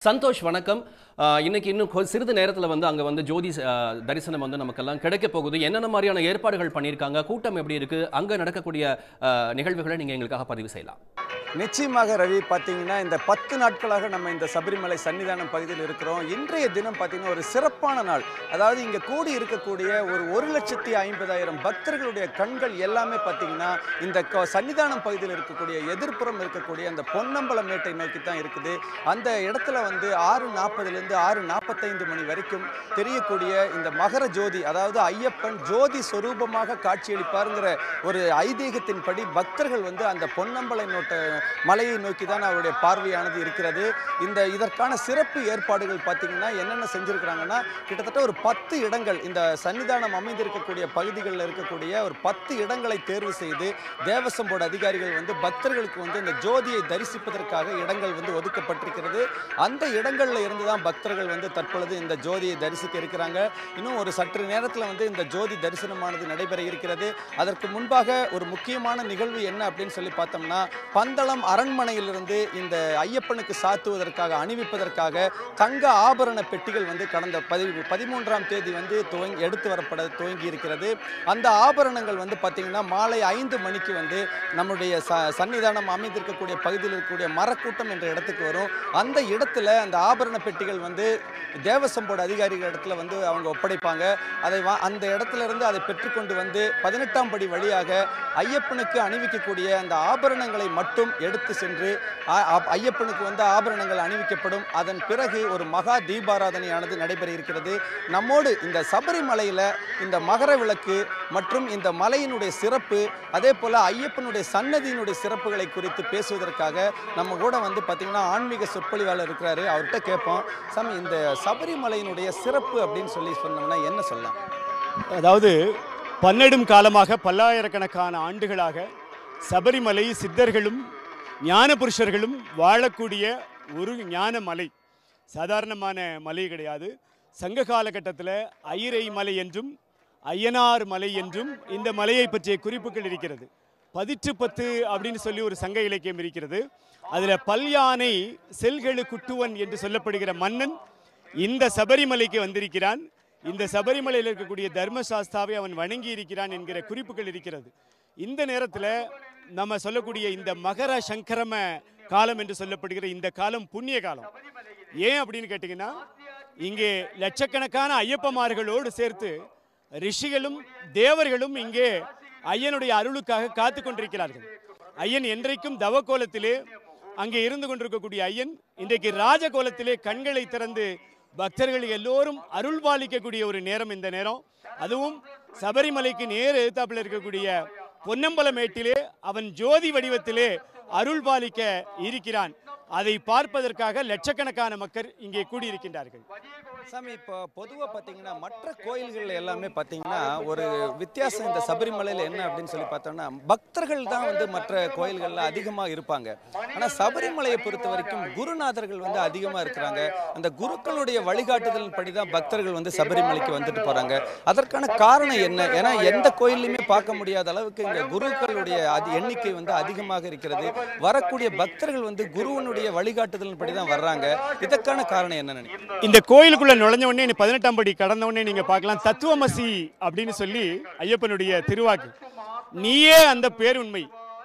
சந்தோஷ் வணக்கம் ஆஹ் இன்னைக்கு இன்னும் கொ- சிறிது நேரத்தில் வந்து அங்கே வந்து ஜோதி ஆஹ், தரிசனம் வந்து நமக்கெல்லாம் கிடைக்க போகுது என்னென்ன மாதிரியான ஏற்பாடுகள் பண்ணியிருக்காங்க கூட்டம் எப்படி இருக்கு அங்கே நடக்கக்கூடிய ஆஹ், நிகழ்வுகளை நீங்கள் எங்களுக்காக பதிவு செய்யலாம் நிச்சயமாக ரவி பார்த்தீங்கன்னா இந்த பத்து நாட்களாக நம்ம இந்த சபரிமலை சன்னிதானம் பகுதியில் இருக்கிறோம் இன்றைய தினம் பார்த்தீங்கன்னா ஒரு சிறப்பான நாள் அதாவது இங்கே கூடி இருக்கக்கூடிய ஒரு ஒரு லட்சத்தி ஐம்பதாயிரம் பக்தர்களுடைய கண்கள் எல்லாமே பார்த்தீங்கன்னா இந்த க- சன்னிதானம் பகுதியில் இருக்கக்கூடிய எதிர்ப்புறம் இருக்கக்கூடிய அந்த பொன்னம்பலம் மேட்டை நோக்கி தான் இருக்குது அந்த இடத்துல வந்து ஆறு நாற்பதுலேருந்து ஆறு நாற்பத்தைந்து மணி வரைக்கும் தெரியக்கூடிய இந்த மகர ஜோதி அதாவது ஐயப்பன் ஜோதி சொரூபமாக காட்சியளிப்பாருங்கிற ஒரு ஐதீகத்தின்படி பக்தர்கள் வந்து அந்த பொன்னம்பலை நோட்ட மலையை நோக்கி தான் அவருடைய பார்வையானது இருக்கிறது இந்த இதற்கான சிறப்பு ஏற்பாடுகள் பார்த்தீங்கன்னா என்னென்ன செஞ்சுருக்கிறாங்கன்னா கிட்டத்தட்ட ஒரு பத்து இடங்கள் இந்த சன்னிதானம் அமைந்திருக்கக்கூடிய பகுதிகளில் இருக்கக்கூடிய ஒரு பத்து இடங்களை தேர்வு செய்து தேவசம் போர்டு அதிகாரிகள் வந்து பக்தர்களுக்கு வந்து இந்த ஜோதியை தரிசிப்பதற்காக இடங்கள் வந்து ஒதுக்கப்பட்டிருக்கிறது அந்த இடங்கள்ல இருந்து தான் பக்தர்கள் வந்து தற்பொழுது இந்த ஜோதியை தரிசிக்க இருக்கிறாங்க இன்னும் ஒரு சற்று நேரத்தில் வந்து இந்த ஜோதி தரிசனமானது நடைபெற இருக்கிறது அதற்கு முன்பாக ஒரு முக்கியமான நிகழ்வு என்ன அப்படின்னு சொல்லி பார்த்தோம்னா பந்தளம் அரண்மனையிலிருந்து இந்த ஐயப்பனுக்கு சாத்துவதற்காக அணிவிப்பதற்காக தங்க ஆபரண பெட்டிகள் வந்து கடந்த பதி பதிமூன்றாம் தேதி வந்து துவங்கி எடுத்து வரப்பட துவங்கி இருக்கிறது அந்த ஆபரணங்கள் வந்து பார்த்தீங்கன்னா மாலை ஐந்து மணிக்கு வந்து நம்முடைய ச சன்னிதானம் அமைந்திருக்கக்கூடிய பகுதியில் இருக்கக்கூடிய மரக்கூட்டம் என்ற இடத்துக்கு வரும் அந்த இடத்துல அந்த ஆபரண பெட்டிகள் வந்து தேவசம் போர்டு அதிகாரிகள் இடத்துல வந்து அவங்க ஒப்படைப்பாங்க அதை வா அந்த இடத்துல இருந்து அதை பெற்றுக்கொண்டு வந்து பதினெட்டாம் படி வழியாக ஐயப்பனுக்கு அணிவிக்கக்கூடிய அந்த ஆபரணங்களை மட்டும் எடுத்து சென்று ஆ- ஆ- ஐயப்பனுக்கு வந்து ஆபரணங்கள் அணிவிக்கப்படும் அதன் பிறகு ஒரு மகா தீபாராதனையானது நடைபெற இருக்கிறது நம்மோடு இந்த சபரிமலையில இந்த மகர விளக்கு மற்றும் இந்த மலையினுடைய சிறப்பு அதே போல ஐயப்பனுடைய சன்னதியினுடைய சிறப்புகளை குறித்து பேசுவதற்காக நம்ம கூட வந்து பார்த்தீங்கன்னா ஆன்மீக சொற்பொழிவாளர் இருக்கிறாரு அவர்கிட்ட கேட்போம் சாமி இந்த சபரிமலையினுடைய சிறப்பு அப்படின்னு சொல்லி சொன்னோம்னா என்ன சொல்லலாம் அதாவது பன்னெடும் காலமாக பல்லாயிரக்கணக்கான ஆண்டுகளாக சபரிமலை சித்தர்களும் ஞான புருஷர்களும் வாழக்கூடிய ஒரு ஞான மலை சாதாரணமான மலை கிடையாது சங்க காலகட்டத்தில் ஐரை மலை என்றும் ஐயனார் மலை என்றும் இந்த மலையை பற்றிய குறிப்புகள் இருக்கிறது பதிற்று பத்து அப்படின்னு சொல்லி ஒரு சங்க இலக்கியம் இருக்கிறது அதில் பல்யானை செல்கெழு குட்டுவன் என்று சொல்லப்படுகிற மன்னன் இந்த சபரிமலைக்கு வந்திருக்கிறான் இந்த சபரிமலையில் இருக்கக்கூடிய தர்மசாஸ்தாவை அவன் வணங்கி இருக்கிறான் என்கிற குறிப்புகள் இருக்கிறது இந்த நேரத்தில் நம்ம சொல்லக்கூடிய இந்த மகர சங்கரம காலம் என்று சொல்லப்படுகிற இந்த காலம் புண்ணிய காலம் ஏன் அப்படின்னு கேட்டிங்கன்னா இங்கே லட்சக்கணக்கான ஐயப்பமார்களோடு சேர்த்து ரிஷிகளும் தேவர்களும் இங்கே ஐயனுடைய அருளுக்காக காத்து கொண்டிருக்கிறார்கள் ஐயன் என்றைக்கும் தவக்கோலத்திலே அங்கே இருந்து கொண்டிருக்கக்கூடிய ஐயன் இன்றைக்கு ராஜகோலத்திலே கண்களை திறந்து பக்தர்கள் எல்லோரும் அருள் பாலிக்கக்கூடிய ஒரு நேரம் இந்த நேரம் அதுவும் சபரிமலைக்கு நேர் எதிர்த்தாப்புல இருக்கக்கூடிய பொன்னம்பலமேட்டிலே அவன் ஜோதி வடிவத்திலே அருள் பாலிக்க இருக்கிறான் அதை பார்ப்பதற்காக லட்சக்கணக்கான மக்கள் இங்கே கூடியிருக்கின்றார்கள் சாமி இப்போ பொதுவாக பார்த்தீங்கன்னா மற்ற கோயில்கள் எல்லாமே பார்த்தீங்கன்னா ஒரு வித்தியாசம் இந்த சபரிமலையில் என்ன அப்படின்னு சொல்லி பார்த்தோம்னா பக்தர்கள் தான் வந்து மற்ற கோயில்களில் அதிகமாக இருப்பாங்க ஆனால் சபரிமலையை பொறுத்த வரைக்கும் குருநாதர்கள் வந்து அதிகமாக இருக்கிறாங்க அந்த குருக்களுடைய வழிகாட்டுதலின் படி தான் பக்தர்கள் வந்து சபரிமலைக்கு வந்துட்டு போகிறாங்க அதற்கான காரணம் என்ன ஏன்னா எந்த கோயில்லையுமே பார்க்க முடியாத அளவுக்கு இங்கே குருக்களுடைய அது எண்ணிக்கை வந்து அதிகமாக இருக்கிறது வரக்கூடிய பக்தர்கள் வந்து குருவனுடைய வழிகாட்டுதலின் படி தான் வர்றாங்க இதற்கான காரணம் என்ன நினைக்கிறீங்க இந்த கோயிலுக்குள்ள நுழைஞ்ச உடனே நீ பதினெட்டாம் படி கடந்த உடனே நீங்க பார்க்கலாம் தத்துவமசி அப்படின்னு சொல்லி ஐயப்பனுடைய திருவாக்கு நீயே அந்த பேருண்மை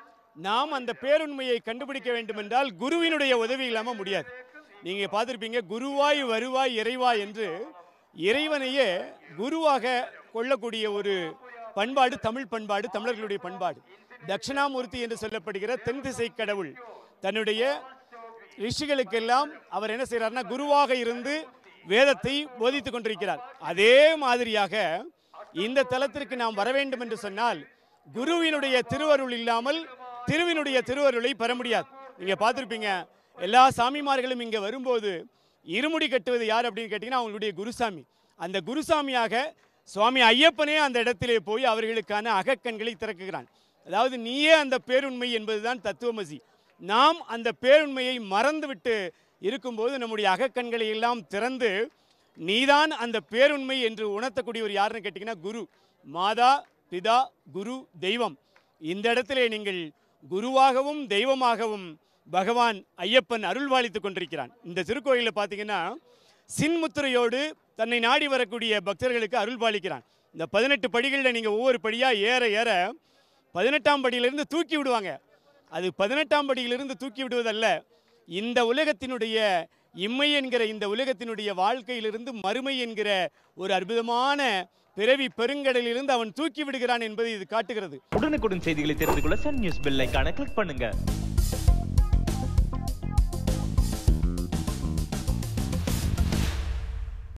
நாம் அந்த பேருண்மையை கண்டுபிடிக்க வேண்டும் என்றால் குருவினுடைய உதவி இல்லாம முடியாது நீங்க பார்த்திருப்பீங்க குருவாய் வருவாய் இறைவாய் என்று இறைவனையே குருவாக கொள்ளக்கூடிய ஒரு பண்பாடு தமிழ் பண்பாடு தமிழர்களுடைய பண்பாடு தட்சிணாமூர்த்தி என்று சொல்லப்படுகிற தென் திசை கடவுள் தன்னுடைய ரிஷிகளுக்கெல்லாம் அவர் என்ன செய்கிறார்னா குருவாக இருந்து வேதத்தை போதித்துக் கொண்டிருக்கிறார் அதே மாதிரியாக இந்த தலத்திற்கு நாம் வர வேண்டும் என்று சொன்னால் குருவினுடைய திருவருள் இல்லாமல் திருவினுடைய திருவருளை பெற முடியாது நீங்க பார்த்திருப்பீங்க எல்லா சாமிமார்களும் இங்க வரும்போது இருமுடி கட்டுவது யார் அப்படின்னு கேட்டீங்கன்னா அவங்களுடைய குருசாமி அந்த குருசாமியாக சுவாமி ஐயப்பனே அந்த இடத்திலே போய் அவர்களுக்கான அகக்கண்களை திறக்குகிறான் அதாவது நீயே அந்த பேருண்மை என்பதுதான் தத்துவமசி நாம் அந்த பேருண்மையை மறந்துவிட்டு இருக்கும்போது நம்முடைய அகக்கண்களை எல்லாம் திறந்து நீதான் அந்த பேருண்மை என்று உணர்த்தக்கூடியவர் யாருன்னு கேட்டிங்கன்னா குரு மாதா பிதா குரு தெய்வம் இந்த இடத்திலே நீங்கள் குருவாகவும் தெய்வமாகவும் பகவான் ஐயப்பன் அருள்வாளித்து கொண்டிருக்கிறான் இந்த திருக்கோயிலில் பார்த்தீங்கன்னா சின்முத்திரையோடு தன்னை நாடி வரக்கூடிய பக்தர்களுக்கு அருள்பாலிக்கிறான் இந்த பதினெட்டு படிகளில் நீங்கள் ஒவ்வொரு படியாக ஏற ஏற பதினெட்டாம் படியிலிருந்து தூக்கி விடுவாங்க அது பதினெட்டாம் படியிலிருந்து தூக்கி விடுவதல்ல இந்த உலகத்தினுடைய இம்மை என்கிற இந்த உலகத்தினுடைய வாழ்க்கையிலிருந்து மறுமை என்கிற ஒரு அற்புதமான பிறவி பெருங்கடலிலிருந்து அவன் தூக்கி விடுகிறான் என்பதை இது காட்டுகிறது உடனுக்குடன் செய்திகளை தெரிந்து கொள்ள சன் நியூஸ் பெல் ஐகானை கிளிக் பண்ணுங்க